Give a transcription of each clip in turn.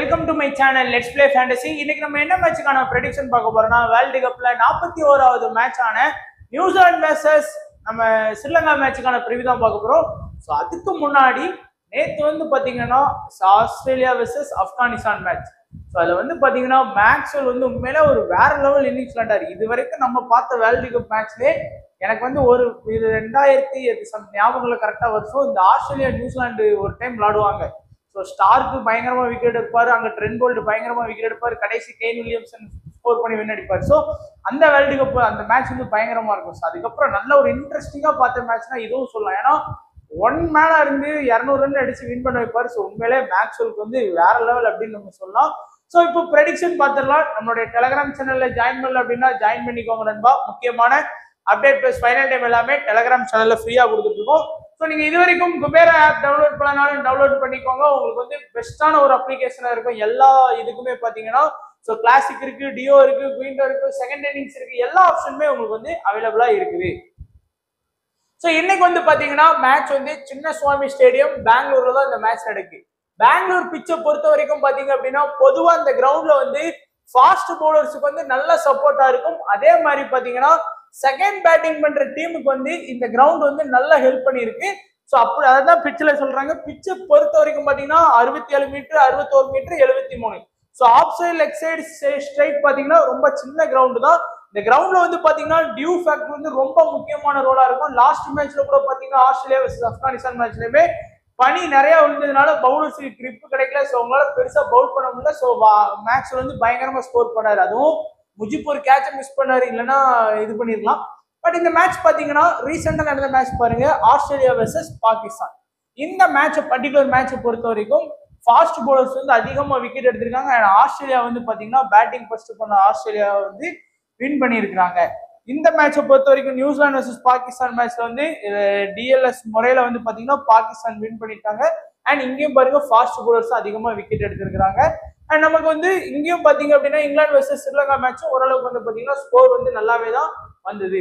welcome to my channel let's play fantasy இன்னைக்கு நம்ம என்ன மேட்சுக்கான ப்ரெடிக்ஷன் பார்க்க போறோம்னா வேர்ல்டு கப்ல நாற்பத்தி ஓராவது மேட்ச் ஆன நியூசிலாந்து வெர்சஸ் நம்ம ஸ்ரீலங்கா மேட்சுக்கான ப்ரிவியூ தான் பார்க்க போறோம் ஸோ அதுக்கு முன்னாடி நேத்து வந்து பாத்தீங்கன்னா Australia versus Afghanistan match so அதில் வந்து பாத்தீங்கன்னா மேக்ஸ்வெல் வந்து உண்மையில ஒரு வேற லெவல் இன்னிங்ஸ் விளாண்டாரு இது வரைக்கும் நம்ம பார்த்த வேர்ல்டு கப் மேட்ச்லேயே எனக்கு வந்து ஒரு இது ரெண்டாயிரத்தி எட்டு சம் ஞாபகங்கள் கரெக்டாக வருஷம் இந்த ஆஸ்திரேலியா நியூசிலாந்து ஒரு டைம் விளாடுவாங்க ஸோ ஸ்டார்க்கு பயங்கரமா விக்கெட் எடுப்பாரு அங்க ட்ரெண்ட் போல்ட் பயங்கரமா விக்கெட் எடுப்பாரு கடைசி கெயின் வில்லியம்சன் ஸ்கோர் பண்ணி வின் அடிப்பார் ஸோ அந்த வேர்ல்டு கப் அந்த மேட்ச் வந்து பயங்கரமா இருக்கும் ஸோ அதுக்கப்புறம் நல்ல ஒரு இன்ட்ரெஸ்டிங்கா பார்த்த மேட்ச்னா இதுவும் சொல்லலாம் ஏன்னா ஒன் மேனா இருந்து இரநூறு ரன் அடிச்சு வின் பண்ண வைப்பாரு ஸோ உண்மையிலே மேக்ஸ்வெலுக்கு வந்து வேற லெவல் அப்படின்னு நம்ம சொல்லலாம் ஸோ இப்போ ப்ரெடிக்ஷன் பார்த்துடலாம் நம்மளுடைய டெலகிராம் சேனல்ல ஜாயின் பண்ணல அப்படின்னா ஜாயின் பண்ணிக்கோங்க நண்பா முக்கியமான அப்டேட் பிளஸ் ஃபைனல் டைம் எல்லாமே டெலகிராம் சேனல்ல ஃப்ரீயா கொடுத்துட்டு இருக்கோம் ஸோ நீங்க இது வரைக்கும் குபேரா ஆப் டவுன்லோட் பண்ணனாலும் டவுன்லோட் பண்ணிக்கோங்க உங்களுக்கு வந்து பெஸ்ட்டான ஒரு அப்ளிகேஷனா இருக்கும் எல்லா இதுக்குமே பாத்தீங்கன்னா ஸோ கிளாசிக் இருக்கு டியோ இருக்கு குயிண்டோ இருக்கு செகண்ட் இன்னிங்ஸ் இருக்கு எல்லா ஆப்ஷனுமே உங்களுக்கு வந்து அவைலபிளா இருக்குது ஸோ இன்னைக்கு வந்து பாத்தீங்கன்னா மேட்ச் வந்து சின்ன சுவாமி ஸ்டேடியம் பெங்களூர்ல தான் இந்த மேட்ச் நடக்கு பெங்களூர் பிச்சை பொறுத்த வரைக்கும் பாத்தீங்க அப்படின்னா பொதுவா இந்த கிரவுண்ட்ல வந்து ஃபாஸ்ட் பவுலர்ஸுக்கு வந்து நல்ல சப்போர்ட்டா இருக்கும் அதே மாதிரி பாத்தீங்கன்னா செகண்ட் பேட்டிங் பண்ற டீமுக்கு வந்து இந்த கிரவுண்ட் வந்து நல்லா ஹெல்ப் பண்ணியிருக்கு ஸோ அப்படி அதான் பிச்சில் சொல்றாங்க பிச்சை பொறுத்த வரைக்கும் பாத்தீங்கன்னா அறுபத்தி ஏழு மீட்டர் அறுபத்தோரு மீட்டர் எழுபத்தி மூணு so off side leg side straight பாத்தீங்கன்னா ரொம்ப சின்ன கிரவுண்டு தான் இந்த கிரவுண்ட்ல வந்து பாத்தீங்கன்னா டியூ ஃபேக்டர் வந்து ரொம்ப முக்கியமான ரோலா இருக்கும் லாஸ்ட் மேட்ச்ல கூட பாத்தீங்கன்னா ஆஸ்திரேலியா வர்சஸ் ஆப்கானிஸ்தான் மேட்ச்லயுமே பனி நிறைய விழுந்ததுனால பவுலர்ஸுக்கு கிரிப் கிடைக்கல ஸோ அவங்களால பெருசா பவுல் பண்ண முடியல ஸோ மேட்ச்ல வந்து பயங்கரமா ஸ்கோர் பண்ணாரு அதுவும் முஜிப் ஒரு கேட்சை மிஸ் பண்ணாரு இல்லைன்னா இது பண்ணிருக்கலாம் பட் இந்த மேட்ச் பாத்தீங்கன்னா ரீசெண்டா நடந்த மேட்ச் பாருங்க ஆஸ்திரேலியா வெர்சஸ் பாகிஸ்தான் இந்த மேட்ச் பர்டிகுலர் மேட்சை பொறுத்த வரைக்கும் ஃபாஸ்ட் பவுலர்ஸ் வந்து அதிகமா விக்கெட் எடுத்திருக்காங்க அண்ட் ஆஸ்திரேலியா வந்து பாத்தீங்கன்னா பேட்டிங் ஃபர்ஸ்ட் பண்ண ஆஸ்திரேலியா வந்து வின் பண்ணியிருக்கிறாங்க இந்த மேட்சை பொறுத்த வரைக்கும் நியூசிலாந்து வர்சஸ் பாகிஸ்தான் மேட்ச்ல வந்து டிஎல்எஸ் முறையில வந்து பாத்தீங்கன்னா பாகிஸ்தான் வின் பண்ணிட்டாங்க அண்ட் இங்கேயும் பாருங்க ஃபாஸ்ட் பவுலர்ஸ் அதிகமா விக்கெட் எடுத்திருக்கிறாங்க அண்ட் நமக்கு வந்து இங்கேயும் பாத்தீங்க அப்படின்னா இங்கிலாந்து வர்சஸ் ஸ்ரீலங்கா மேட்சும் ஓரளவுக்கு வந்து பாத்தீங்கன்னா ஸ்கோர் வந்து நல்லாவே தான் வந்தது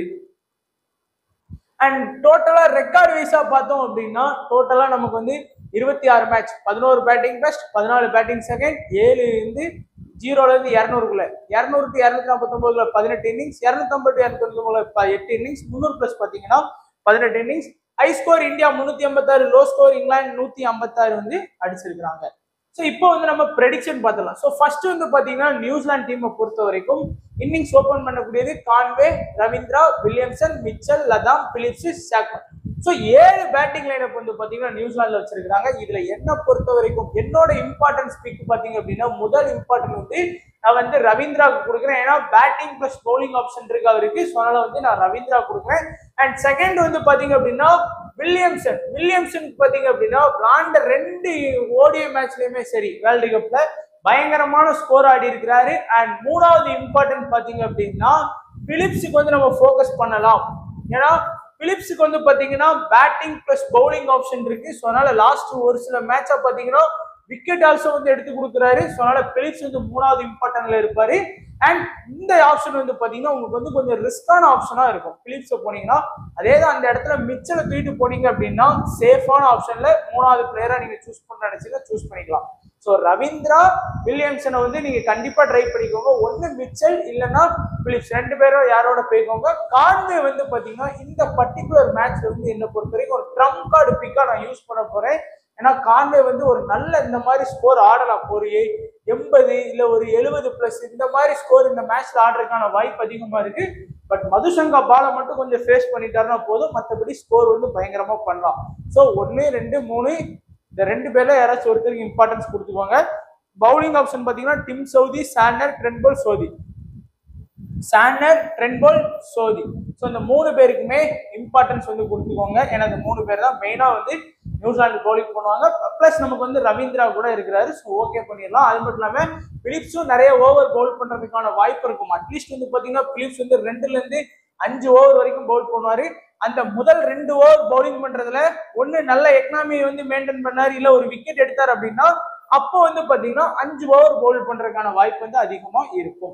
அண்ட் டோட்டலா ரெக்கார்ட் வைஸா பார்த்தோம் அப்படின்னா டோட்டலா நமக்கு வந்து இருபத்தி ஆறு மேட்ச் பதினோரு பேட்டிங் பெஸ்ட் பதினாலு பேட்டிங் செகண்ட் ஏழு வந்து ஜீரோல இருந்து இரநூறுக்குள்ள இரநூறு டு இரநூத்தி நாற்பத்தொன்பதுல பதினெட்டு இன்னிங்ஸ் இரநூத்தம்பது டு இரநூத்தி ஒன்பதுல எட்டு இன்னிங்ஸ் முந்நூறு பிளஸ் பாத்தீங்கன்னா பதினெட்டு இன்னிங்ஸ் ஹை ஸ்கோர் இந்தியா முன்னூத்தி ஐம்பத்தாறு லோ ஸ்கோர் இங்கிலாந்து நூத்தி ஐம்பத்தாறு வந்து அடிச்சிருக்கிறாங்க ஸோ இப்போ வந்து நம்ம ப்ரெடிக்ஷன் பார்த்துலாம் ஸோ ஃபர்ஸ்ட் வந்து பார்த்தீங்கன்னா நியூசிலாந்து டீமை பொறுத்த வரைக்கும் இன்னிங்ஸ் ஓப்பன் பண்ணக்கூடியது Conway Ravindra Williamson Mitchell Latham Phillips Chapman so ஏழு பேட்டிங் லைனப் வந்து பார்த்தீங்கன்னா நியூசிலாந்துல வச்சிருக்காங்க இதுல என்ன பொறுத்த வரைக்கும் என்னோட இம்பார்ட்டன்ஸ் பிக் பார்த்தீங்க அப்படின்னா முதல் இம்பார்ட்டன்ட் வந்து நான் வந்து ரவீந்திராவுக்கு கொடுக்குறேன் ஏன்னா பேட்டிங் பிளஸ் பவுலிங் ஆப்ஷன் இருக்கு அவருக்கு ஸோ அதனால வந்து நான் ரவீந்திரா கொடுக்குறேன் அண்ட் செகண்ட் வந்து பாத்தீங்க அப்படின்னா வில்லியம்சன் வில்லியம்சன் பாத்தீங்க அப்படின்னா விளாண்ட ரெண்டு ஓடிஐ மேட்ச்லயுமே சரி வேர்ல்டு கப்ல பயங்கரமான ஸ்கோர் ஆடி இருக்கிறாரு அண்ட் மூணாவது இம்பார்ட்டன்ட் பாத்தீங்க அப்படின்னா பிலிப்ஸுக்கு வந்து நம்ம ஃபோக்கஸ் பண்ணலாம் ஏன்னா பிலிப்ஸுக்கு வந்து பாத்தீங்கன்னா பேட்டிங் பிளஸ் பவுலிங் ஆப்ஷன் இருக்கு ஸோ அதனால லாஸ்ட் ஒரு சில மேட்சா பாத்தீங்கன்னா விக்கெட் ஆல்சோ வந்து எடுத்து கொடுக்குறாரு ஸோ அதனால பிலிப்ஸ் வந்து மூணாவது இம்பார்ட்டன்ட்ல இருப்பாரு அண்ட் இந்த ஆப்ஷன் வந்து பாத்தீங்கன்னா உங்களுக்கு வந்து கொஞ்சம் ரிஸ்கான ஆப்ஷனா இருக்கும் பிலிப்ஸ் போனீங்கன்னா அதே தான் அந்த இடத்துல மிச்சலை தூக்கிட்டு போனீங்க அப்படின்னா சேஃபான ஆப்ஷன்ல மூணாவது பிளேயரா நீங்க சூஸ் பண்ண நினைச்சீங்க சூஸ் பண்ணிக்கலாம் ஸோ ரவீந்திரா வில்லியம்சனை வந்து நீங்க கண்டிப்பா ட்ரை பண்ணிக்கோங்க ஒன்னு மிச்சல் இல்லைன்னா பிலிப்ஸ் ரெண்டு பேரும் யாரோட போய்க்கோங்க கான்வே வந்து பாத்தீங்கன்னா இந்த பர்டிகுலர் மேட்ச்ல வந்து என்ன பொறுத்த வரைக்கும் ஒரு ட்ரம் கார்டு பிக்கா நான் யூஸ் பண்ண போறேன் ஏன்னா கான்வே வந்து ஒரு நல்ல இந்த மாதிரி ஸ்கோர் ஆடலாம் ஒரு எண்பது இல்ல ஒரு எழுபது பிளஸ் இந்த மாதிரி ஸ்கோர் இந்த மேட்ச்ல ஆடுறதுக்கான வாய்ப்பு அதிகமா இருக்கு பட் மதுசங்கா பாலை மட்டும் கொஞ்சம் ஃபேஸ் பண்ணிட்டாருன்னா போதும் மற்றபடி ஸ்கோர் வந்து பயங்கரமா பண்ணலாம் ஸோ ஒன்னு ரெண்டு மூணு இந்த ரெண்டு பேர்ல யாராச்சும் ஒருத்தருக்கு இம்பார்ட்டன்ஸ் கொடுத்துக்கோங்க பவுலிங் ஆப்ஷன் பாத்தீங்கன்னா Tim Southee Santner Trent Boult Sodhi Santner Trent Boult Sodhi so இந்த மூணு பேருக்குமே இம்பார்ட்டன்ஸ் வந்து கொடுத்துக்கோங்க ஏன்னா இந்த மூணு பேர் தான் மெயினாக வந்து நியூசிலாந்து பவுலிங் பண்ணுவாங்க ப்ளஸ் நமக்கு வந்து ரவீந்திரா கூட இருக்கிறாரு ஸோ ஓகே பண்ணிடலாம் அது மட்டும் இல்லாமல் பிலிப்ஸும் நிறைய ஓவர் பவுல் பண்ணுறதுக்கான வாய்ப்பு இருக்கும் அட்லீஸ்ட் வந்து பார்த்தீங்கன்னா பிலிப்ஸ் வந்து ரெண்டுலேருந்து அஞ்சு ஓவர் வரைக்கும் பவுல் பண்ணுவாரு அந்த முதல் ரெண்டு ஓவர் பவுலிங் பண்றதுல ஒண்ணு நல்ல எக்கனாமி வந்து மெயின்டைன் பண்ணாரு இல்ல ஒரு விக்கெட் எடுத்தார் அப்படின்னா அப்போ வந்து பாத்தீங்கன்னா அஞ்சு ஓவர் பவுல் பண்றதுக்கான வாய்ப்பு வந்து அதிகமா இருக்கும்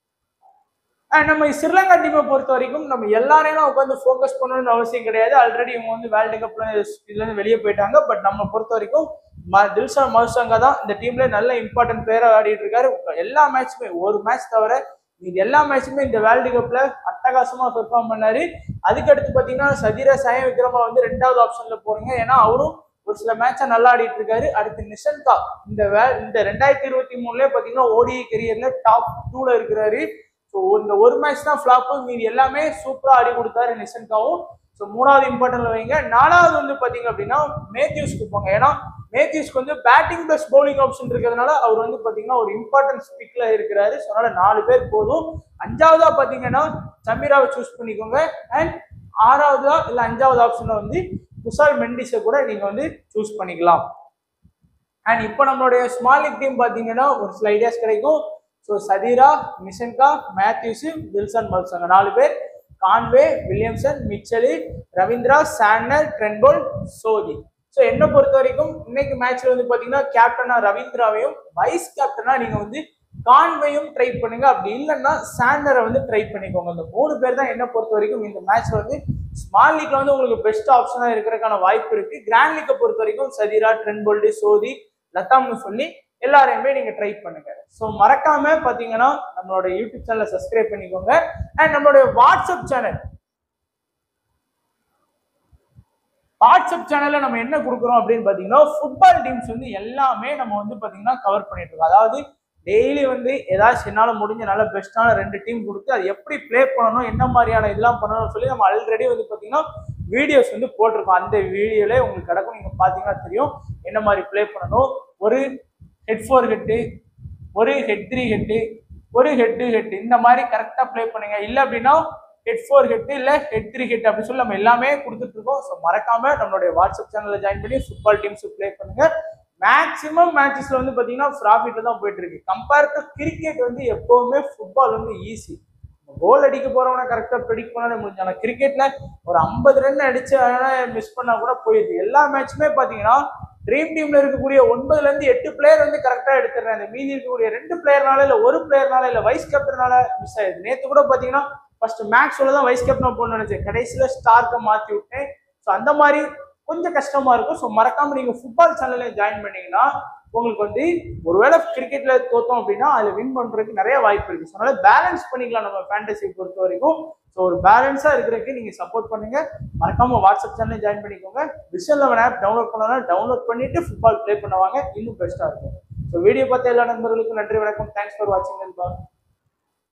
அண்ட் நம்ம ஸ்ரீலங்கா டீமை பொறுத்த வரைக்கும் நம்ம எல்லாரையும் உட்காந்து ஃபோக்கஸ் பண்ணணும்னு அவசியம் கிடையாது ஆல்ரெடி இவங்க வந்து வேர்ல்டு கப்ல இதுல இருந்து வெளியே போயிட்டாங்க பட் நம்ம பொறுத்த வரைக்கும் ம- தில்ஷான் மதுசங்கா தான் இந்த டீம்ல நல்ல இம்பார்ட்டன்ட் பிளேயரா ஆடிட்டு இருக்காரு எல்லா மேட்சுமே ஒரு மேட்ச் தவிர இது எல்லா மேட்சுமே இந்த வேர்ல்டு கப்ல அட்டகாசமா பெர்ஃபார்ம் பண்ணாரு அதுக்கடுத்து பாத்தீங்கன்னா சதீரா சாயம் விக்ரமா வந்து ரெண்டாவது ஆப்ஷன்ல போறீங்க ஏன்னா அவரும் ஒரு சில மேட்சை நல்லா ஆடிட்டு இருக்காரு அடுத்து நிஷன்கா இந்த வே இந்த ரெண்டாயிரத்தி இருபத்தி மூணுல பாத்தீங்கன்னா ஓடிஐ கெரியர்ல டாப் டூல இருக்கிறாரு ஸோ இந்த ஒரு மேட்ச் தான் ஃபிளாப்பு மீதி எல்லாமே சூப்பரா ஆடி கொடுத்தாரு நிஷன்காவும் ஸோ மூணாவது இம்பார்ட்டன்ட்ல வைங்க நாலாவது வந்து பாத்தீங்க அப்படின்னா மேத்யூஸ்க்கு போங்க ஏன்னா மேத்யூஸ்க்கு வந்து பேட்டிங் பிளஸ் பவுலிங் ஆப்ஷன் இருக்கிறதுனால அவர் வந்து பாத்தீங்கன்னா ஒரு இம்பார்ட்டன்ட் ஸ்பிக்ல இருக்கிறாரு ஸோ அதனால நாலு பேர் போதும் அஞ்சாவதா பாத்தீங்கன்னா சமீராவை சூஸ் பண்ணிக்கோங்க அண்ட் ஆறாவதா இல்ல அஞ்சாவது ஆப்ஷன்ல வந்து குசால் மெண்டிஸை கூட நீங்க வந்து சூஸ் பண்ணிக்கலாம் அண்ட் இப்போ நம்மளுடைய ஸ்மால் லீக் டீம் பார்த்தீங்கன்னா ஒரு சில ஐடியாஸ் கிடைக்கும் so Sadeera Nissanka Mathews Wilson மல்சங்க நாலு பேர் கான்வே வில்லியம்சன் மிச்சலி Ravindra Santner Trent Boult Sodhi so என்னை பொறுத்த வரைக்கும் இன்னைக்கு மேட்ச்ல வந்து பார்த்தீங்கன்னா கேப்டனா ரவீந்திராவையும் வைஸ் கேப்டனா நீங்க வந்து கான்வேயும் ட்ரை பண்ணுங்க அப்படி இல்லைன்னா சாண்டரை வந்து ட்ரை பண்ணிக்கோங்க இந்த மூணு பேர் தான் என்ன பொறுத்த வரைக்கும் இந்த மேட்ச்ல வந்து ஸ்மால் லீக்ல வந்து உங்களுக்கு பெஸ்ட் ஆப்ஷனா இருக்கிறதுக்கான வாய்ப்பு இருக்கு கிராண்ட் லீக்கை பொறுத்த வரைக்கும் சதீரா ட்ரென்போல்டு சோதி லதாம்னு சொல்லி எல்லாரையுமே நீங்க ட்ரை பண்ணுங்க ஸோ மறக்காம பாத்தீங்கன்னா நம்மளோட யூடியூப் சேனலை சப்ஸ்கிரைப் பண்ணிக்கோங்க அண்ட் நம்மளுடைய வாட்ஸ்அப் சேனல் வாட்ஸ்அப் சேனல்ல நம்ம என்ன கொடுக்குறோம் அப்படின்னு பாத்தீங்கன்னா ஃபுட்பால் டீம்ஸ் வந்து எல்லாமே நம்ம வந்து பாத்தீங்கன்னா கவர் பண்ணிட்டு இருக்கோம் அதாவது டெய்லி வந்து ஏதாச்சும் என்னால முடிஞ்ச நல்ல பெஸ்ட்டான ரெண்டு டீம் கொடுத்து அது எப்படி ப்ளே பண்ணணும் என்ன மாதிரியான இதெல்லாம் பண்ணணும்னு சொல்லி நம்ம ஆல்ரெடி வந்து பாத்தீங்கன்னா வீடியோஸ் வந்து போட்டிருக்கோம் அந்த வீடியோல உங்களுக்கு கிடக்கும் நீங்க பாத்தீங்கன்னா தெரியும் என்ன மாதிரி ப்ளே பண்ணணும் ஒரு ஹெட் ஃபோர் ஹெட்டு ஒரு ஹெட் த்ரீ ஹெட்டு ஒரு ஹெட் ஹெட் இந்த மாதிரி கரெக்டாக ப்ளே பண்ணுங்க இல்லை அப்படின்னா ஹெட் ஃபோர் ஹெட் இல்லை ஹெட் த்ரீ ஹெட் அப்படி சொல்லி நம்ம எல்லாமே கொடுத்துட்டு இருக்கோம் ஸோ மறக்காம நம்மளுடைய வாட்ஸ்அப் சேனலில் ஜாயின் பண்ணி ஃபுட்பால் டீம்ஸ் ப்ளே பண்ணுங்க மேக்ஸிமம் மேட்சஸ்ல வந்து பார்த்தீங்கன்னா ப்ராஃபிட்ல தான் போயிட்டு இருக்கு கம்பேர் டு கிரிக்கெட் வந்து எப்பவுமே ஃபுட்பால் வந்து ஈஸி கோல் அடிக்க போறவன கரெக்டாக ப்ரெடிக்ட் பண்ணாலே முடிஞ்சு ஆனால் கிரிக்கெட்ல ஒரு ஐம்பது ரன் அடிச்சு மிஸ் பண்ணா கூட போயிடுது எல்லா மேட்சுமே பார்த்தீங்கன்னா ட்ரீம் டீம்ல இருக்கக்கூடிய ஒன்பதுல இருந்து எட்டு பிளேயர் வந்து கரெக்டா எடுத்துடுறாங்க மீதி இருக்கக்கூடிய ரெண்டு பிளேயர்னால இல்ல ஒரு பிளேயர்னால இல்ல வைஸ் கேப்டனால மிஸ் ஆயிடுது நேத்து கூட பாத்தீங்கன்னா ஃபர்ஸ்ட் மேக்ஸ்ல தான் வைஸ் கேப்டன் போகணும்னு நினைச்சேன் கடைசியில ஸ்டார்க்கை மாத்தி விட்டேன் ஸோ அந்த மாதிரி கொஞ்சம் கஷ்டமா இருக்கும் ஸோ மறக்காம நீங்க ஃபுட்பால் சேனல்ல ஜாயின் பண்ணீங்கன்னா உங்களுக்கு வந்து ஒருவேளை கிரிக்கெட்ல தோத்தோம் அப்படின்னா அதுல வின் பண்றதுக்கு நிறைய வாய்ப்பு இருக்கு ஸோ அதனால பேலன்ஸ் பண்ணிக்கலாம் நம்ம ஃபேண்டசி பொறுத்த வரைக்கும் ஸோ ஒரு பேலன்ஸா இருக்கிறதுக்கு நீங்க சப்போர்ட் பண்ணுங்க மறக்காம வாட்ஸ்அப் சேனல் ஜாயின் பண்ணிக்கோங்க விஷன் லெவன் ஆப் டவுன்லோட் பண்ணலாம் டவுன்லோட் பண்ணிட்டு ஃபுட்பால் ப்ளே பண்ணுவாங்க இன்னும் பெஸ்ட்டாக இருக்கும் ஸோ வீடியோ பார்த்த எல்லா நண்பர்களுக்கும் நன்றி வணக்கம் தேங்க்ஸ் ஃபார் வாட்சிங்